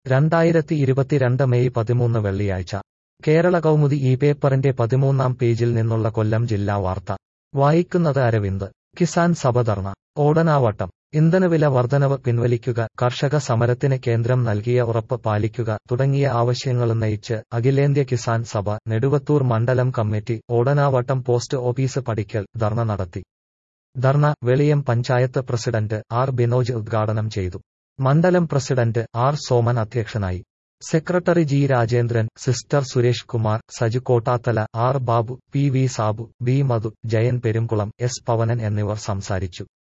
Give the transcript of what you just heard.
രണ്ടായിരത്തി ഇരുപത്തിരണ്ട് മെയ് പതിമൂന്ന് വെള്ളിയാഴ്ച കേരള കൗമുദി ഈ പേപ്പറിന്റെ പതിമൂന്നാം പേജിൽ നിന്നുള്ള കൊല്ലം ജില്ലാ വാർത്ത വായിക്കുന്നത് അരവിന്ദ് കിസാൻ സഭ ധർണ ഓടനാവട്ടം ഇന്ധനവില വർധനവ് പിൻവലിക്കുക കർഷക സമരത്തിന് കേന്ദ്രം നൽകിയ ഉറപ്പ് പാലിക്കുക തുടങ്ങിയ ആവശ്യങ്ങളുന്നയിച്ച് അഖിലേന്ത്യ കിസാൻ സഭ നെടുവത്തൂർ മണ്ഡലം കമ്മിറ്റി ഓടനാവട്ടം പോസ്റ്റ് ഓഫീസ് പടിക്കൽ ധർണ നടത്തി ധർണ വെളിയം പഞ്ചായത്ത് പ്രസിഡന്റ് ആർ ബിനോജ് ഉദ്ഘാടനം ചെയ്തു മണ്ഡലം പ്രസിഡന്റ് ആർ സോമൻ അധ്യക്ഷനായി secretary G Rajendran sister Suresh Kumar Saju Kottathala R Babu P V Sabu B Madhu Jayan Perumkulam S Pavanan എന്നിവർ സംസാരിച്ചു